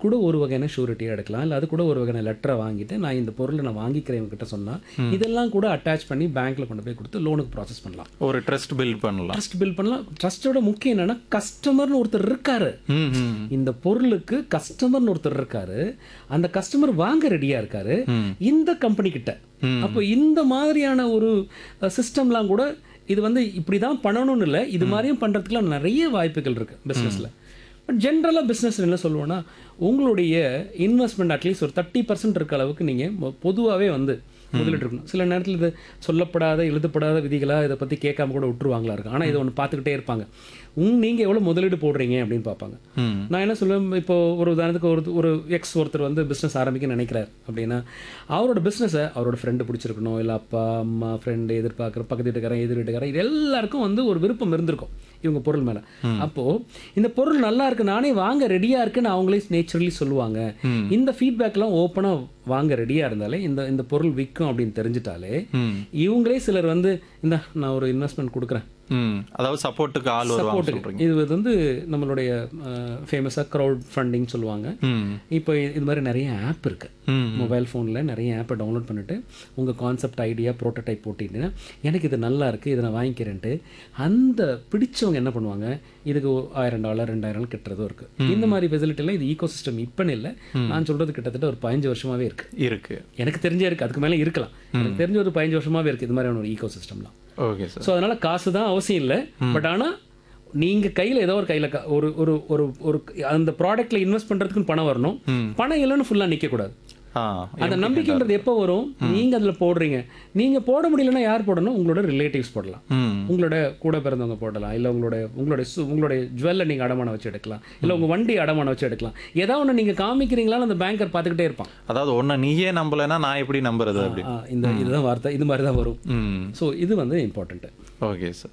கூட ஒரு வகையான ஷூரிட்டியாக எடுக்கலாம் இல்லை அது கூட ஒரு வகையான லெட்டரை வாங்கிட்டு நான் இந்த பொருளை நான் வாங்கிக்கிறேன் இவங்ககிட்ட சொன்னால் இதெல்லாம் கூட அட்டாச் பண்ணி பேங்க்கில் கொண்டு போய் கொடுத்து லோனுக்கு ப்ராசஸ் பண்ணலாம் ஒரு ட்ரஸ்ட் பில்ட் பண்ணலாம் ட்ரஸ்ட் பில் பண்ணலாம் ட்ரஸ்ட்டோட முக்கியம் என்னன்னா கஸ்டமர்னு ஒருத்தர் இருக்காரு ம் ம் இந்த பொருளுக்கு கஸ்டமர்னு ஒருத்தர் இருக்காரு அந்த கஸ்டமர் வாங்க ரெடியா இருக்காரு இந்த கம்பெனி கிட்ட அப்போ இந்த மாதிரியான ஒரு சிஸ்டம்லாம் கூட இது வந்து இப்படி தான் பண்ணணும்னு இல்லை இது மாதிரியும் பண்ணுறதுக்குலாம் நிறைய வாய்ப்புகள் இருக்குது பிஸ்னஸில் பட் ஜென்ரலாக பிஸ்னஸ் என்ன சொல்லுவோன்னா உங்களுடைய இன்வெஸ்ட்மெண்ட் அட்லீஸ்ட் ஒரு தேர்ட்டி பர்சன்ட் இருக்க அளவுக்கு நீங்கள் பொதுவாகவே வந்து முதலீட்டு இருக்கணும் சில நேரத்தில் இது சொல்லப்படாத எழுதப்படாத விதிகளாக இதை பற்றி கேட்காம கூட விட்டுருவாங்களா இருக்கும் ஆனால் இதை ஒன்று பார்த்துக்கிட்டே இருப்பாங்க உங் நீங்கள் எவ்வளோ முதலீடு போடுறீங்க அப்படின்னு பார்ப்பாங்க ம் நான் என்ன சொல்லுவேன் இப்போ ஒரு உதாரணத்துக்கு ஒரு ஒரு எக்ஸ் ஒருத்தர் வந்து பிஸ்னஸ் ஆரம்பிக்க நினைக்கிறார் அப்படின்னா அவரோட பிஸ்னஸை அவரோட ஃப்ரெண்டு பிடிச்சிருக்கணும் இல்லை அப்பா அம்மா ஃப்ரெண்டு எதிர்பார்க்குற பக்கத்து வீட்டுக்காரன் எதிர் வீட்டுக்காரன் இது எல்லாருக்கும் வந்து ஒரு விருப்பம் இருந்திருக்கும் இவங்க பொருள் மேலே அப்போது இந்த பொருள் நல்லா இருக்கு நானே வாங்க ரெடியாக இருக்குன்னு அவங்களே நேச்சுரலி சொல்லுவாங்க இந்த ஃபீட்பேக்லாம் ஓப்பனாக வாங்க ரெடியாக இருந்தாலே இந்த இந்த பொருள் விற்கும் அப்படின்னு தெரிஞ்சிட்டாலே ம் இவங்களே சிலர் வந்து இந்த நான் ஒரு இன்வெஸ்ட்மெண்ட் கொடுக்குறேன் ம் அதாவது சப்போர்ட்டுக்கு ஆள் வருவாங்க சப்போர்ட்டுக்கு சொல்றீங்க இது வந்து நம்மளுடைய ஃபேமஸாக க்ரௌட் ஃபண்டிங் சொல்லுவாங்க ம் இப்போ இது மாதிரி நிறைய ஆப் இருக்கு ம் மொபைல் ஃபோனில் நிறைய ஆப்பை டவுன்லோட் பண்ணிட்டு உங்கள் கான்செப்ட் ஐடியா ப்ரோட்டோடைப் போட்டிங்கன்னா எனக்கு இது நல்லா இருக்குது இதை நான் வாங்கிக்கிறேன்ட்டு அந்த பிடிச்சவங்க என்ன பண்ணுவாங்க இதுக்கு ஒரு ஆயிரம் டாலர் ரெண்டாயிரம் கட்டுறதும் இருக்குது இந்த மாதிரி ஃபெசிலிட்டிலாம் இது ஈகோ சிஸ்டம் இப்போன்னு இல்லை நான் சொல்கிறது கிட்டத்தட்ட ஒரு பதினஞ்சு வருஷமாகவே இருக்குது இருக்கு எனக்கு தெரிஞ்சே இருக்குது அதுக்கு மேலே இருக்கலாம் எனக்கு தெரிஞ்ச ஒரு பதினஞ்சு வருஷமாகவே இருக்குது இது மாதிரியான ஒரு ஈகோ சிஸ்டம்லாம் ஓகே சார் ஸோ அதனால் காசு தான் அவசியம் இல்லை பட் ஆனால் நீங்கள் கையில் ஏதோ ஒரு கையில் ஒரு ஒரு ஒரு ஒரு அந்த ப்ராடக்ட்டில் இன்வெஸ்ட் பண்ணுறதுக்குன்னு பணம் வரணும் பணம் இல்லைன்னு ஃபுல்லாக நிற்கக்கூடாது ஆ அந்த நம்பிக்கைன்றது எப்போ வரும் நீங்கள் அதில் போடுறீங்க நீங்கள் போட முடியலன்னா யார் போடணும் உங்களோட ரிலேட்டிவ்ஸ் போடலாம் ம் உங்களோட கூட பிறந்தவங்க போடலாம் இல்லை உங்களோட உங்களுடைய சு- உங்களுடைய ஜுவல்லை நீங்கள் அடமானம் வச்சு எடுக்கலாம் இல்லை உங்கள் வண்டி அடமானம் வச்சு எடுக்கலாம் ஏதாவது ஒன்று நீங்கள் காமிக்கிறீங்களான்னு அந்த பேங்கர் பார்த்துக்கிட்டே இருப்பான் அதாவது ஒன்றை நீயே நம்பலைன்னா நான் எப்படி நம்புறது அப்படி ஆ, இந்த இதுதான் வார்த்தை இது மாதிரி தான் வரும் ம் ஸோ இது வந்து இம்பார்ட்டண்ட்டு ஓகே சார்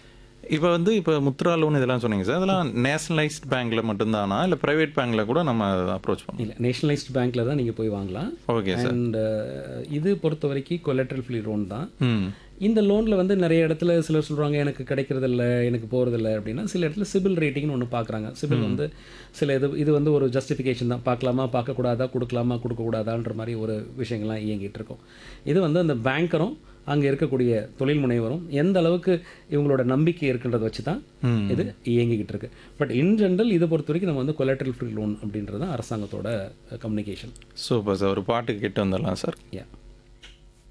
இப்போ வந்து இப்போ முத்ரா லோன் இதெல்லாம் சொன்னீங்க சார் இதெல்லாம் நேஷனலைஸ்ட் பேங்க்ல மட்டும்தானா இல்லை பிரைவேட் பேங்க்ல கூட நம்ம அப்ரோச் பண்ணலாம் இல்லை நேஷனலைஸ்ட் பேங்க்கில் தான் நீங்கள் போய் வாங்கலாம் ஓகே சார் அண்ட் இது பொறுத்த வரைக்கும் கொலட்ரல் ஃப்ரீ லோன் தான் ம் இந்த லோனில் வந்து நிறைய இடத்துல சிலர் சொல்கிறாங்க எனக்கு கிடைக்கிறதில்ல எனக்கு போகிறதில்ல அப்படின்னா சில இடத்துல சிபில் ரேட்டிங்னு ஒன்று பார்க்குறாங்க சிபில் வந்து சில இது இது வந்து ஒரு ஜஸ்டிஃபிகேஷன் தான் பார்க்கலாமா பார்க்கக்கூடாதா கொடுக்கலாமா கொடுக்கக்கூடாதான்ற மாதிரி ஒரு விஷயங்கள்லாம் இயங்கிட்டு இருக்கும் இது வந்து அந்த பேங்கரும் அங்கே இருக்கக்கூடிய தொழில் முனைவரும் எந்த அளவுக்கு இவங்களோட நம்பிக்கை இருக்குன்றதை வச்சு தான் ம். இது இயங்கிக்கிட்டு இருக்கு பட் இன் ஜென்ரல் இதை பொறுத்த வரைக்கும் நம்ம வந்து கொலட்ரல் ஃப்ரீ லோன் அப்படின்றது தான் அரசாங்கத்தோட கம்யூனிகேஷன் சூப்பர் சார் ஒரு பாட்டு கேட்டு வந்துடலாம் சார் யா